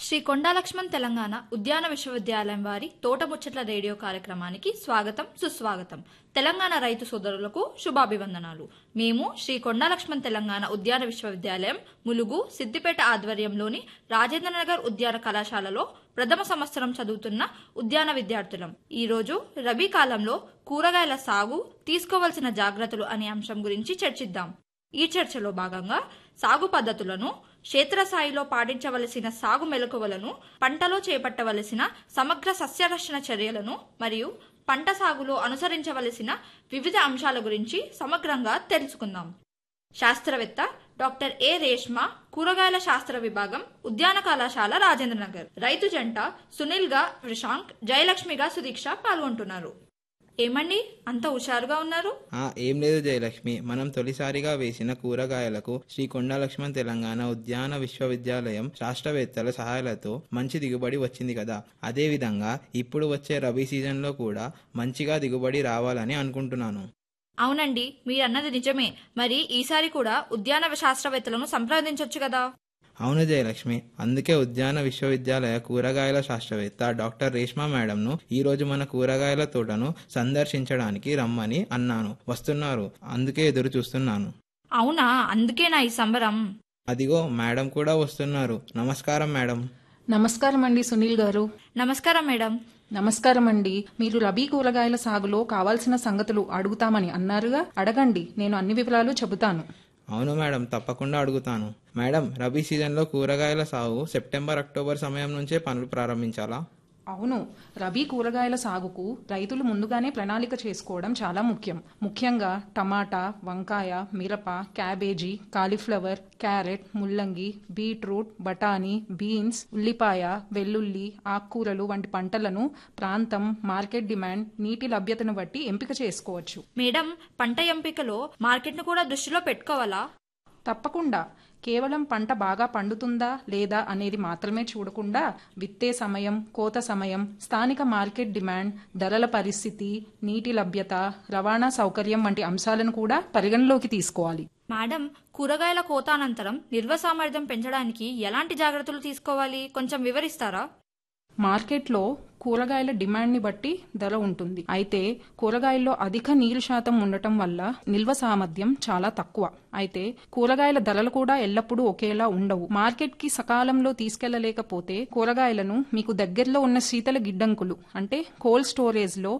శ్రీ కొండాలక్ష్మణ్ తెలంగాణ ఉద్యాన విశ్వవిద్యాలయం వారి తోట ముచ్చట్ల రేడియో కార్యక్రమానికి స్వాగతం సుస్వాగతం తెలంగాణ రైతు సోదరులకు శుభాభివందనాలు మేము శ్రీ కొండాలక్ష్మణ్ తెలంగాణ ఉద్యాన విశ్వవిద్యాలయం ములుగు సిద్దిపేట ఆధ్వర్యంలోని రాజేంద్రనగర్ ఉద్యాన కళాశాలలో ప్రథమ సంవత్సరం చదువుతున్న ఉద్యాన విద్యార్థులం ఈ రోజు రబీ కాలంలో కూరగాయల సాగు తీసుకోవలసిన జాగ్రత్తలు అనే అంశం గురించి చర్చిద్దాం ఈ చర్చలో భాగంగా సాగు పద్ధతులను క్షేత్రస్థాయిలో పాటించవలసిన సాగు మెలకువలను పంటలో చేపట్టవలసిన సమగ్ర సస్యరక్షణ చర్యలను మరియు పంట సాగులో అనుసరించవలసిన వివిధ అంశాల గురించి సమగ్రంగా తెలుసుకుందాం శాస్త్రవేత్త డాక్టర్ ఏ రేష్మ కూరగాయల శాస్త్ర విభాగం ఉద్యాన కళాశాల రాజేంద్రనగర్ రైతు జంట సునీల్ గా రిషాంక్ జయలక్ష్మిగా సుదీక్ష పాల్గొంటున్నారు ఏమండి అంత హుషారుగా ఉన్నారు ఆ ఏం లేదు జయలక్ష్మి మనం తొలిసారిగా వేసిన కూరగాయలకు శ్రీ కొండాలక్ష్మణ్ తెలంగాణ ఉద్యాన విశ్వవిద్యాలయం శాస్త్రవేత్తల సహాయాలతో మంచి దిగుబడి వచ్చింది కదా అదే విధంగా ఇప్పుడు వచ్చే రబీ సీజన్లో కూడా మంచిగా దిగుబడి రావాలని అనుకుంటున్నాను అవునండి మీరన్నది నిజమే మరి ఈసారి కూడా ఉద్యాన శాస్త్రవేత్తలను సంప్రదించొచ్చు కదా అవును జయలక్ష్మి అందుకే ఉద్యాన విశ్వవిద్యాలయ కూరగాయల శాస్త్రవేత్త డాక్టర్ రేష్మా మేడంను ఈ రోజు మన కూరగాయల తోటను సందర్శించడానికి రమ్మని అన్నాను వస్తున్నారు అందుకే ఎదురు చూస్తున్నాను అవునా అందుకేనా ఈ సంబరం అదిగో మేడం కూడా వస్తున్నారు నమస్కారం మేడం నమస్కారం అండి సునీల్ గారు నమస్కారం మేడం నమస్కారం అండి మీరు రబీ కూరగాయల సాగులో కావాల్సిన సంగతులు అడుగుతామని అన్నారుగా అడగండి నేను అన్ని వివరాలు చెబుతాను అవును మేడం తప్పకుండా అడుగుతాను మేడం రబీ సీజన్లో కూరగాయల సాగు సెప్టెంబర్ అక్టోబర్ సమయం నుంచే పనులు ప్రారంభించాలా అవును రబీ కూరగాయల సాగుకు రైతులు ముందుగానే ప్రణాళిక చేసుకోవడం చాలా ముఖ్యం ముఖ్యంగా టమాటా వంకాయ మిరప క్యాబేజీ కాలీఫ్లవర్ క్యారెట్ ముల్లంగి బీట్రూట్ బఠానీ బీన్స్ ఉల్లిపాయ వెల్లుల్లి ఆకుకూరలు వంటి పంటలను ప్రాంతం మార్కెట్ డిమాండ్ నీటి లభ్యతను బట్టి ఎంపిక చేసుకోవచ్చు మేడం పంట ఎంపికలో మార్కెట్ను కూడా దృష్టిలో పెట్టుకోవాలా తప్పకుండా కేవలం పంట బాగా పండుతుందా లేదా అనేది మాత్రమే చూడకుండా విత్తే సమయం కోత సమయం స్థానిక మార్కెట్ డిమాండ్ ధరల పరిస్థితి నీటి లభ్యత రవాణా సౌకర్యం వంటి అంశాలను కూడా పరిగణలోకి తీసుకోవాలి మేడం కూరగాయల కోత అనంతరం నిల్వ సామర్థ్యం పెంచడానికి ఎలాంటి జాగ్రత్తలు తీసుకోవాలి కొంచెం వివరిస్తారా మార్కెట్లో కూరగాయల డిమాండ్ని బట్టి ధర ఉంటుంది అయితే కూరగాయల్లో అధిక నీరు శాతం ఉండటం వల్ల నిల్వ సామర్థ్యం చాలా తక్కువ అయితే కూరగాయల ధరలు కూడా ఎల్లప్పుడూ ఒకేలా ఉండవు మార్కెట్కి సకాలంలో తీసుకెళ్లలేకపోతే కూరగాయలను మీకు దగ్గరలో ఉన్న శీతల గిడ్డంకులు అంటే కోల్డ్ స్టోరేజ్లో